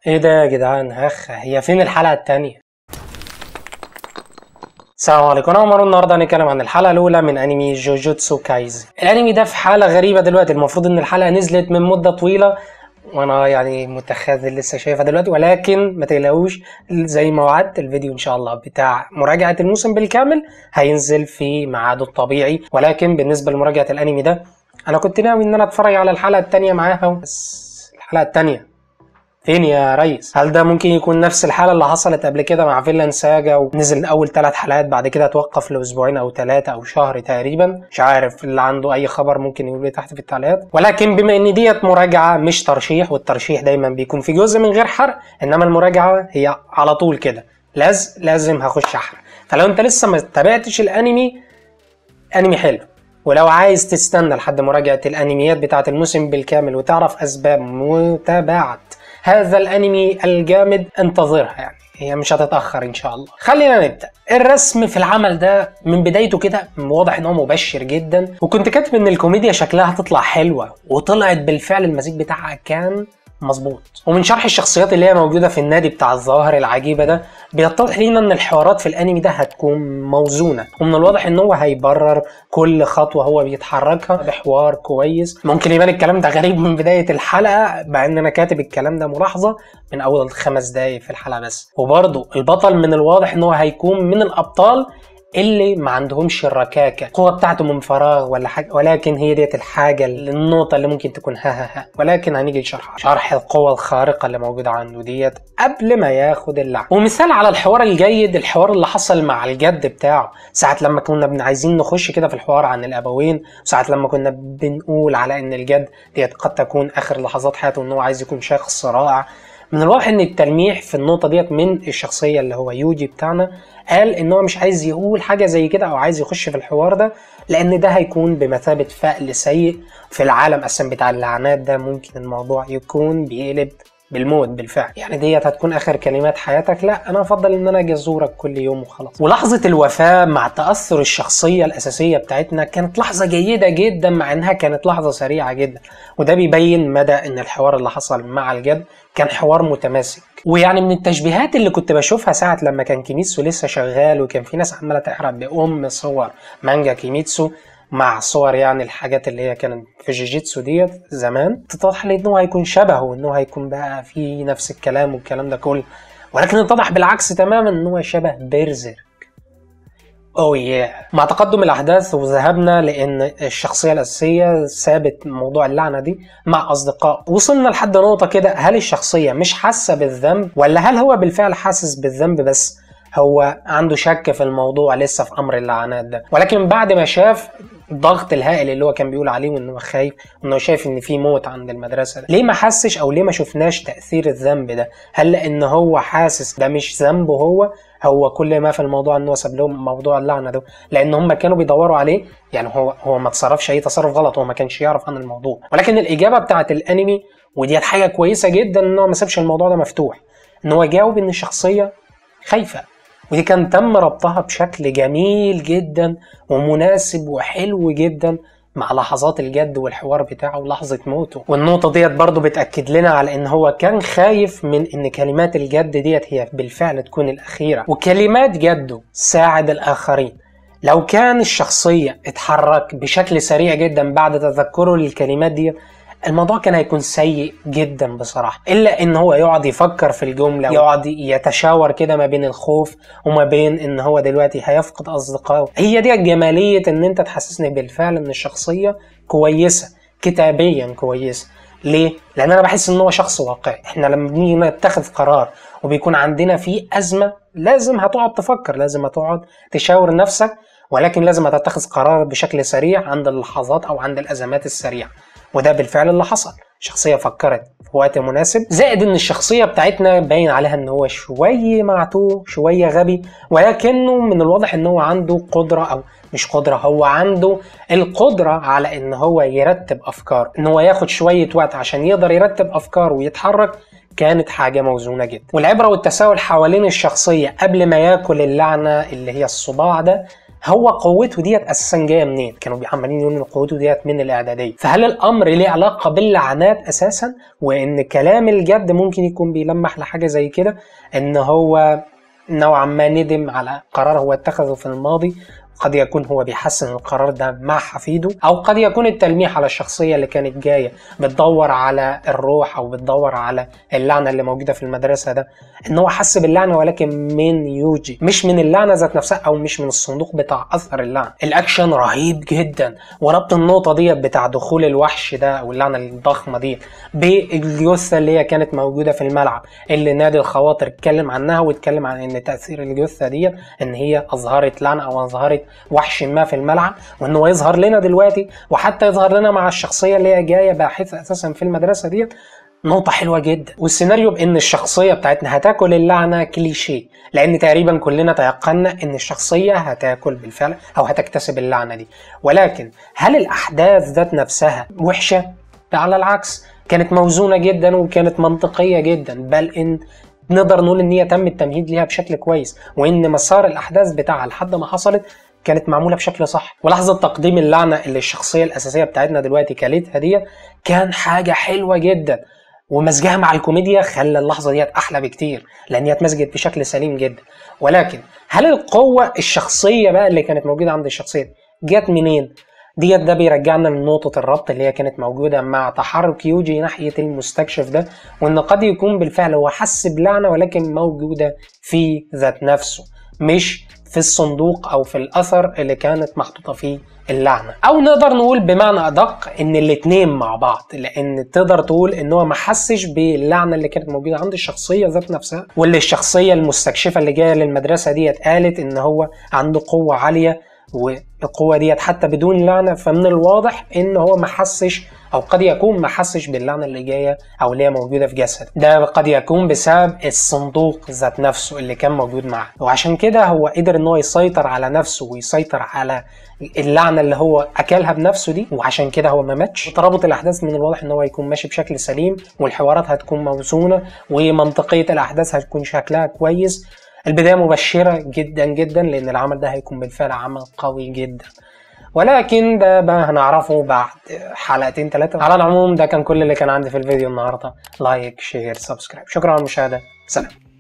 ايه ده يا جدعان هخ هي فين الحلقة التانية؟ السلام عليكم انا عمر النهارده هنتكلم عن الحلقه الاولى من انمي جوجوتسو كايزي الانمي ده في حاله غريبه دلوقتي المفروض ان الحلقه نزلت من مده طويله وانا يعني متخاذل لسه شايفها دلوقتي ولكن ما تقلقوش زي ما وعدت الفيديو ان شاء الله بتاع مراجعه الموسم بالكامل هينزل في ميعاده الطبيعي ولكن بالنسبه لمراجعه الانمي ده انا كنت ناوي ان انا اتفرج على الحلقه التانية معاها بس الحلقه التانية فين يا ريس؟ هل ده ممكن يكون نفس الحالة اللي حصلت قبل كده مع فيلان ساجا ونزل أول ثلاث حلقات بعد كده توقف لأسبوعين أو ثلاثة أو شهر تقريبا؟ مش عارف اللي عنده أي خبر ممكن يقول لي تحت في التعليقات ولكن بما إن ديت مراجعة مش ترشيح والترشيح دايما بيكون في جزء من غير حرق إنما المراجعة هي على طول كده لاز لازم هخش أحرق فلو أنت لسه ما تابعتش الأنمي أنمي حلو ولو عايز تستنى لحد مراجعة الأنميات بتاعة الموسم بالكامل وتعرف أسباب متابعة هذا الانمي الجامد انتظرها يعني هي مش هتتاخر ان شاء الله خلينا نبدا الرسم في العمل ده من بدايته كده واضح ان هو مبشر جدا وكنت كاتب ان الكوميديا شكلها هتطلع حلوه وطلعت بالفعل المزيج بتاعها كان مظبوط ومن شرح الشخصيات اللي هي موجوده في النادي بتاع الظواهر العجيبه ده بيتضح لينا ان الحوارات في الانمي ده هتكون موزونه ومن الواضح ان هو هيبرر كل خطوه هو بيتحركها بحوار كويس ممكن يبان الكلام ده غريب من بدايه الحلقه مع ان انا كاتب الكلام ده ملاحظه من اول خمس دقايق في الحلقه بس وبرضه البطل من الواضح ان هو هيكون من الابطال اللي ما عندهمش الركاكه القوه بتاعته من فراغ ولا حاجه ولكن هي ديت الحاجه النقطه اللي ممكن تكون ها ها ها ولكن هنيجي لشرحها شرح القوه الخارقه اللي موجوده عنده ديت قبل ما ياخد اللعب ومثال على الحوار الجيد الحوار اللي حصل مع الجد بتاعه ساعه لما كنا بن عايزين نخش كده في الحوار عن الابوين وساعه لما كنا بنقول على ان الجد ديت قد تكون اخر لحظات حياته ان هو عايز يكون شخص رائع من الواضح ان التلميح في النقطه ديت من الشخصيه اللي هو يوجي بتاعنا قال ان هو مش عايز يقول حاجه زي كده او عايز يخش في الحوار ده لان ده هيكون بمثابه فأل سيء في العالم اصلا بتاع اللعنات ده ممكن الموضوع يكون بيقلب بالموت بالفعل يعني ديت هتكون اخر كلمات حياتك لا انا افضل ان انا اجي ازورك كل يوم وخلاص ولحظه الوفاه مع تاثر الشخصيه الاساسيه بتاعتنا كانت لحظه جيده جدا مع انها كانت لحظه سريعه جدا وده بيبين مدى ان الحوار اللي حصل مع الجد كان حوار متماسك ويعني من التشبيهات اللي كنت بشوفها ساعة لما كان كيميتسو لسه شغال وكان في ناس عمالة تحرق بأم صور مانجا كيميتسو مع صور يعني الحاجات اللي هي كانت في جيجيتسو ديت زمان تتضح لي انه هيكون شبهه انه هيكون بقى في نفس الكلام والكلام ده كله ولكن اتضح بالعكس تماما ان هو شبه بيرزيرك اوه ياه مع تقدم الاحداث وذهبنا لان الشخصيه الاساسيه سابت موضوع اللعنه دي مع اصدقاء وصلنا لحد نقطه كده هل الشخصيه مش حاسه بالذنب ولا هل هو بالفعل حاسس بالذنب بس هو عنده شك في الموضوع لسه في امر اللعنات ده ولكن بعد ما شاف الضغط الهائل اللي هو كان بيقول عليه وانه خايف وانه شايف ان في موت عند المدرسه ده ليه ما حسش او ليه ما شفناش تاثير الذنب ده هل لان هو حاسس ده مش ذنبه هو هو كل ما في الموضوع ان هو ساب لهم موضوع اللعنه ده لان هم كانوا بيدوروا عليه يعني هو هو ما تصرفش اي تصرف غلط هو ما كانش يعرف عن الموضوع ولكن الاجابه بتاعت الانمي ودي حاجه كويسه جدا ان هو ما سابش الموضوع ده مفتوح ان هو جاوب ان الشخصيه خايفه ودي كان تم ربطها بشكل جميل جدا ومناسب وحلو جدا مع لحظات الجد والحوار بتاعه ولحظة موته والنقطة ديت برضو بتأكد لنا على ان هو كان خايف من ان كلمات الجد ديت هي بالفعل تكون الأخيرة وكلمات جده ساعد الآخرين لو كان الشخصية اتحرك بشكل سريع جدا بعد تذكره للكلمات دي الموضوع كان هيكون سيء جدا بصراحة إلا إن هو يقعد يفكر في الجملة يقعد يتشاور كده ما بين الخوف وما بين إن هو دلوقتي هيفقد أصدقائه هي دي جمالية إن أنت تحسسني بالفعل إن الشخصية كويسة كتابيا كويسة ليه؟ لأن أنا بحس إن هو شخص واقعي، إحنا لما بنيجي نتخذ قرار وبيكون عندنا فيه أزمة لازم هتقعد تفكر، لازم هتقعد تشاور نفسك ولكن لازم هتتخذ قرار بشكل سريع عند اللحظات أو عند الأزمات السريعة. وده بالفعل اللي حصل شخصية فكرت في وقت مناسب زائد ان الشخصية بتاعتنا باين عليها ان هو شوية معتوه شوية غبي ولكنه من الواضح ان هو عنده قدرة او مش قدرة هو عنده القدرة على ان هو يرتب افكار ان هو ياخد شوية وقت عشان يقدر يرتب افكار ويتحرك كانت حاجة موزونة جدا والعبرة والتساؤل حوالين الشخصية قبل ما ياكل اللعنة اللي هي الصباع ده هو قوته ديت اساسا جايه منين كانوا عمالين يقولوا ان قوته ديت من الاعداديه فهل الامر ليه علاقه باللعنات اساسا وان كلام الجد ممكن يكون بيلمح لحاجه زي كده ان هو نوعا ما ندم على قرار هو اتخذه في الماضي قد يكون هو بيحسن القرار ده مع حفيده او قد يكون التلميح على الشخصيه اللي كانت جايه بتدور على الروح او بتدور على اللعنه اللي موجوده في المدرسه ده ان هو حس باللعنه ولكن من يوجي مش من اللعنه ذات نفسها او مش من الصندوق بتاع اثر اللعنه الاكشن رهيب جدا وربط النقطه ديت بتاع دخول الوحش ده او اللعنه الضخمه دي بالجثه اللي هي كانت موجوده في الملعب اللي نادي الخواطر اتكلم عنها واتكلم عن ان تاثير الجثه ديت ان هي اظهرت لعنه او اظهرت وحش ما في الملعب وان هو يظهر لنا دلوقتي وحتى يظهر لنا مع الشخصيه اللي هي جايه باحثه اساسا في المدرسه ديت نقطة حلوة جدا والسيناريو بان الشخصية بتاعتنا هتاكل اللعنة كليشيه لان تقريبا كلنا تيقنا ان الشخصية هتاكل بالفعل او هتكتسب اللعنة دي ولكن هل الاحداث ذات نفسها وحشة؟ على العكس كانت موزونة جدا وكانت منطقية جدا بل ان نقدر نقول ان هي تم التمهيد ليها بشكل كويس وان مسار الاحداث بتاعها لحد ما حصلت كانت معموله بشكل صح ولحظه تقديم اللعنه اللي الشخصيه الاساسيه بتاعتنا دلوقتي كلتها دي كان حاجه حلوه جدا ومزجها مع الكوميديا خلى اللحظه ديت احلى بكتير لان هي اتمزجت بشكل سليم جدا ولكن هل القوه الشخصيه بقى اللي كانت موجوده عند الشخصيه دي جت منين ديت ده بيرجعنا لنقطة الربط اللي هي كانت موجودة مع تحرك يوجي ناحية المستكشف ده وإن قد يكون بالفعل هو حس بلعنة ولكن موجودة في ذات نفسه مش في الصندوق او في الاثر اللي كانت محطوطه فيه اللعنه او نقدر نقول بمعنى ادق ان الاتنين مع بعض لان تقدر تقول ان هو ما حسش باللعنه اللي كانت موجوده عند الشخصيه ذات نفسها واللي الشخصيه المستكشفه اللي جايه للمدرسه ديت قالت ان هو عنده قوه عاليه والقوه ديت حتى بدون لعنه فمن الواضح ان هو ما حسش او قد يكون ما حسش باللعنه اللي جايه او اللي هي موجوده في جسده ده قد يكون بسبب الصندوق ذات نفسه اللي كان موجود معاه وعشان كده هو قدر ان هو يسيطر على نفسه ويسيطر على اللعنه اللي هو اكلها بنفسه دي وعشان كده هو ما ماتش وترابط الاحداث من الواضح ان هو يكون ماشي بشكل سليم والحوارات هتكون موزونه ومنطقيه الاحداث هتكون شكلها كويس البدايه مبشره جدا جدا لان العمل ده هيكون بالفعل عمل قوي جدا ولكن ده بقى هنعرفه بعد حلقتين ثلاثة على العموم ده كان كل اللي كان عندي في الفيديو النهاردة لايك شير سبسكرايب شكرا على المشاهدة سلام